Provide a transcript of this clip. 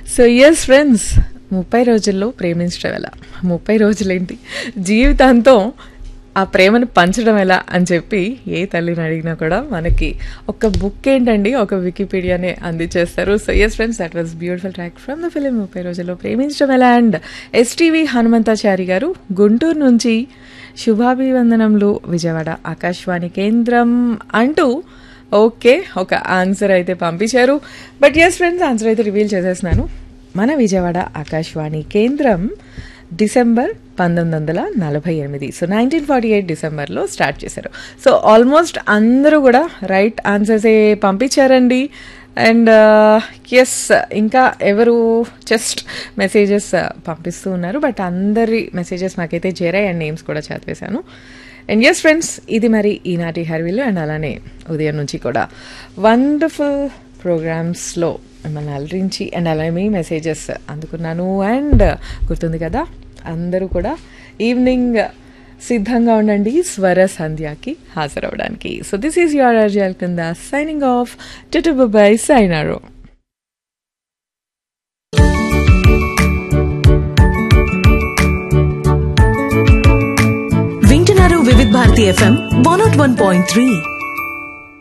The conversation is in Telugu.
సో ఎస్ ఫ్రెండ్స్ ముప్పై రోజుల్లో ప్రేమించడం ఎలా ముప్పై రోజులేంటి జీవితాంతం ఆ ప్రేమను పంచడం ఎలా అని చెప్పి ఏ తల్లిని అడిగినా కూడా మనకి ఒక బుక్ ఏంటండి ఒక వికీపీడియానే అందించేస్తారు so yes friends that was beautiful track from the film ముప్పై రోజుల్లో ప్రేమించడం ఎలా అండ్ ఎస్టీవీ హనుమంతాచారి గారు గుంటూరు నుంచి శుభాభివందనములు విజయవాడ ఆకాశవాణి కేంద్రం అంటూ ఓకే ఒక ఆన్సర్ అయితే పంపించారు బట్ ఎస్ ఫ్రెండ్స్ ఆన్సర్ అయితే రివీల్ చేసేసినాను మన విజయవాడ ఆకాశవాణి కేంద్రం డిసెంబర్ పంతొమ్మిది వందల నలభై ఎనిమిది సో నైన్టీన్ ఫార్టీ ఎయిట్ డిసెంబర్లో స్టార్ట్ చేశారు సో ఆల్మోస్ట్ అందరూ కూడా రైట్ ఆన్సర్సే పంపించారండి అండ్ ఎస్ ఇంకా ఎవరు జస్ట్ మెసేజెస్ పంపిస్తూ ఉన్నారు బట్ అందరి మెసేజెస్ నాకైతే చేరాయి అండ్ నేమ్స్ కూడా చదివేశాను అండ్ ఎస్ ఫ్రెండ్స్ ఇది మరి ఈనాటి హర్విల్ అండ్ అలానే ఉదయం నుంచి కూడా వండర్ఫుల్ ప్రోగ్రామ్స్లో మిమ్మల్ని అలరించి అండ్ అలానే మీ మెసేజెస్ అందుకున్నాను అండ్ గుర్తుంది కదా అందరూ కూడా ఈవినింగ్ సిద్ధంగా ఉండండి స్వర సంధ్యాకి హాజరవడానికి సో దిస్ ఈజ్ యువర్ అర్జల్ కింద సైనింగ్ ఆఫ్ టుటు బై సైనారో వింటున్నారు Vividh Bharati FM one nought one point three